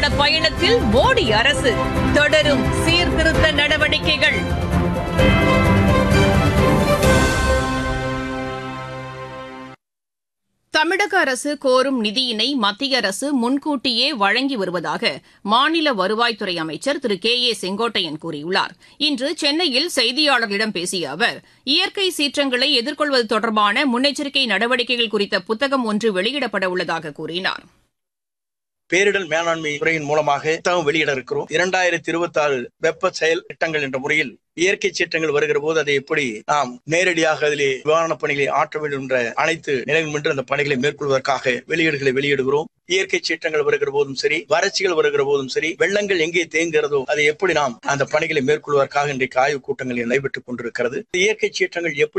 பயணத்தில் மோடி அரசு தொடரும் சீர்திருத்த நடவடிக்கைகள் தமிழக அரசு கோரும் நிதியினை மத்திய அரசு முன்கூட்டியே வழங்கி வருவதாக மாநில வருவாய்த்துறை அமைச்சர் திரு கே ஏ செங்கோட்டையன் கூறியுள்ளார் இன்று சென்னையில் செய்தியாளர்களிடம் பேசிய அவர் இயற்கை சீற்றங்களை எதிர்கொள்வது தொடர்பான முன்னெச்சரிக்கை நடவடிக்கைகள் குறித்த புத்தகம் ஒன்று வெளியிடப்பட உள்ளதாக கூறினார் பேரிடர் மேலாண்மை துறையின் மூலமாக புத்தகம் வெளியிட இருக்கிறோம் இரண்டாயிரத்தி இருபத்தி ஆறு வெப்ப செயல் திட்டங்கள் என்ற முறையில் இயற்கை சீற்றங்கள் வருகிற போது அதை எப்படி நாம் நேரடியாக அதிலே நிவாரணப் பணிகளை ஆற்ற வேண்டும் என்ற அனைத்து நிலையும் என்று அந்த பணிகளை மேற்கொள்வதற்காக வெளியீடுகளை வெளியிடுகிறோம் இயற்கை சீற்றங்கள் வருகிற போதும் சரி வறட்சிகள் வருகிற போதும் சரி வெள்ளங்கள் எங்கே தேங்குகிறதோ அதை எப்படி நாம் அந்த பணிகளை மேற்கொள்வதற்காக இன்றைக்கு ஆய்வுக் கூட்டங்கள் நடைபெற்றுக் கொண்டிருக்கிறது இயற்கை சீற்றங்கள் எப்படி